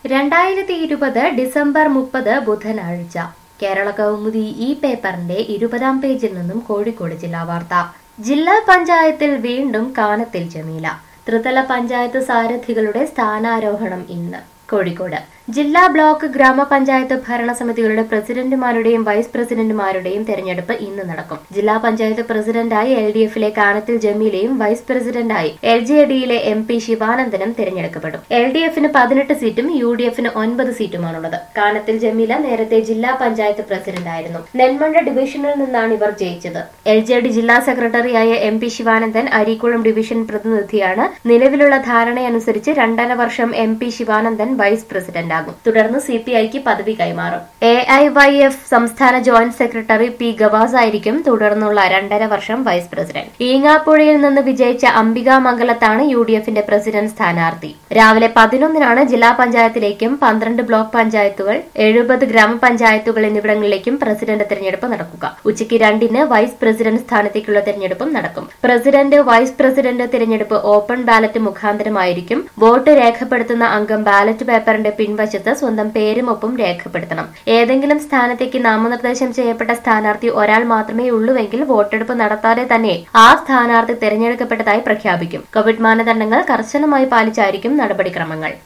രണ്ടായിരത്തി ഇരുപത് ഡിസംബർ മുപ്പത് ബുധനാഴ്ച കേരള കൗമുദി ഈ പേപ്പറിന്റെ ഇരുപതാം പേജിൽ നിന്നും കോഴിക്കോട് ജില്ലാ വാർത്ത ജില്ലാ പഞ്ചായത്തിൽ വീണ്ടും കാനത്തിൽ ജമീല ത്രിതല പഞ്ചായത്ത് സാരഥികളുടെ സ്ഥാനാരോഹണം ഇന്ന് കോഴിക്കോട് ജില്ലാ ബ്ലോക്ക് ഗ്രാമപഞ്ചായത്ത് ഭരണസമിതികളുടെ പ്രസിഡന്റുമാരുടെയും വൈസ് പ്രസിഡന്റുമാരുടെയും തെരഞ്ഞെടുപ്പ് ഇന്ന് നടക്കും ജില്ലാ പഞ്ചായത്ത് പ്രസിഡന്റായി എൽ ഡി എഫിലെ കാനത്തിൽ ജമീലയും വൈസ് പ്രസിഡന്റായി എൽ ജെ ഡിയിലെ എം പി ശിവാനന്ദനും തെരഞ്ഞെടുക്കപ്പെടും എൽ ഡി എഫിന് പതിനെട്ട് സീറ്റും യു ഡി എഫിന് ഒൻപത് സീറ്റുമാണുള്ളത് കാനത്തിൽ ജമീല നേരത്തെ ജില്ലാ പഞ്ചായത്ത് പ്രസിഡന്റായിരുന്നു നെന്മണ്ട ഡിവിഷനിൽ നിന്നാണ് ഇവർ ജയിച്ചത് എൽ ജെ ഡി ജില്ലാ സെക്രട്ടറിയായ M P Sivanandan Areekkulam division പ്രതിനിധിയാണ് നിലവിലുള്ള ധാരണയനുസരിച്ച് രണ്ടര വർഷം എം പി ശിവാനന്ദൻ വൈസ് പ്രസിഡന്റാകും തുടർന്ന് സി പി ഐക്ക് പദവി കൈമാറും എ ഐ വൈ എഫ് സംസ്ഥാന ജോയിന്റ് സെക്രട്ടറി പി ഗവാസ് ആയിരിക്കും തുടർന്നുള്ള രണ്ടര വർഷം വൈസ് പ്രസിഡന്റ് ഈങ്ങാപ്പുഴയിൽ നിന്ന് വിജയിച്ച അംബികാമംഗലത്താണ് യു ഡി എഫിന്റെ പ്രസിഡന്റ് സ്ഥാനാർത്ഥി രാവിലെ പതിനൊന്നിനാണ് ജില്ലാ പഞ്ചായത്തിലേക്കും പന്ത്രണ്ട് ബ്ലോക്ക് പഞ്ചായത്തുകൾ എഴുപത് ഗ്രാമപഞ്ചായത്തുകൾ എന്നിവിടങ്ങളിലേക്കും പ്രസിഡന്റ് തെരഞ്ഞെടുപ്പ് നടക്കുക ഉച്ചയ്ക്ക് രണ്ടിന് വൈസ് പ്രസിഡന്റ് സ്ഥാനത്തേക്കുള്ള തെരഞ്ഞെടുപ്പും നടക്കും പ്രസിഡന്റ് വൈസ് പ്രസിഡന്റ് തെരഞ്ഞെടുപ്പ് ഓപ്പൺ ബാലറ്റ് മുഖാന്തരമായിരിക്കും വോട്ട് രേഖപ്പെടുത്തുന്ന അംഗം ബാലറ്റ് പേപ്പറിന്റെ പിൻവശത്ത് സ്വന്തം പേരും ഒപ്പും രേഖപ്പെടുത്തണം ഏതെങ്കിലും സ്ഥാനത്തേക്ക് നാമനിർദ്ദേശം ചെയ്യപ്പെട്ട സ്ഥാനാർത്ഥി ഒരാൾ മാത്രമേ ഉള്ളൂവെങ്കിൽ വോട്ടെടുപ്പ് നടത്താതെ തന്നെ ആ സ്ഥാനാർത്ഥി തെരഞ്ഞെടുക്കപ്പെട്ടതായി പ്രഖ്യാപിക്കും കോവിഡ് മാനദണ്ഡങ്ങൾ കർശനമായി പാലിച്ചായിരിക്കും നടപടിക്രമങ്ങൾ